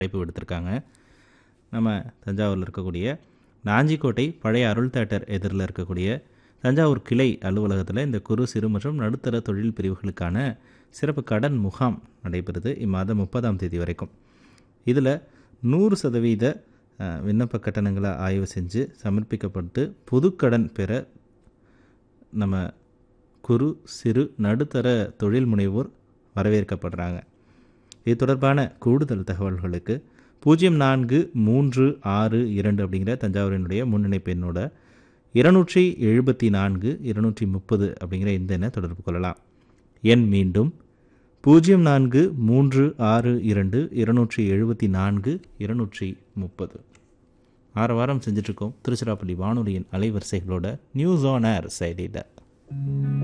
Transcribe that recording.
அழைப்பு விடுத்திருக்காங்க நம்ம தஞ்சாவூரில் இருக்கக்கூடிய நாஞ்சிக்கோட்டை பழைய அருள் தேட்டர் எதிரில் இருக்கக்கூடிய தஞ்சாவூர் கிளை அலுவலகத்தில் இந்த குறு சிறு மற்றும் நடுத்தர தொழில் பிரிவுகளுக்கான சிறப்பு கடன் முகாம் நடைபெறுது இம்மாதம் முப்பதாம் தேதி வரைக்கும் இதில் நூறு சதவீத அஹ், விண்ணப்ப கட்டணங்களை ஆய்வு செஞ்சு சமர்ப்பிக்கப்பட்டு புதுக்கடன் பெற நம்ம குறு சிறு நடுத்தர தொழில் முனைவோர் வரவேற்கப்படுறாங்க இது தொடர்பான கூடுதல் தகவல்களுக்கு பூஜ்ஜியம் நான்கு மூன்று ஆறு இரண்டு அப்படிங்கிற தஞ்சாவூரினுடைய முன்னிணைப்பு எண்ணோட இருநூற்றி எழுபத்தி நான்கு இருநூற்றி முப்பது அப்படிங்கிற இந்த எண்ணை தொடர்பு கொள்ளலாம் எண் மீண்டும் பூஜ்ஜியம் நான்கு மூன்று ஆறு இரண்டு இருநூற்றி எழுபத்தி நான்கு இருநூற்றி முப்பது ஆறு வாரம் செஞ்சிட்ருக்கோம் திருச்சிராப்பள்ளி வானொலியின் அலைவரிசைகளோட நியூஸ் ஆன் ஏர் செயலியில்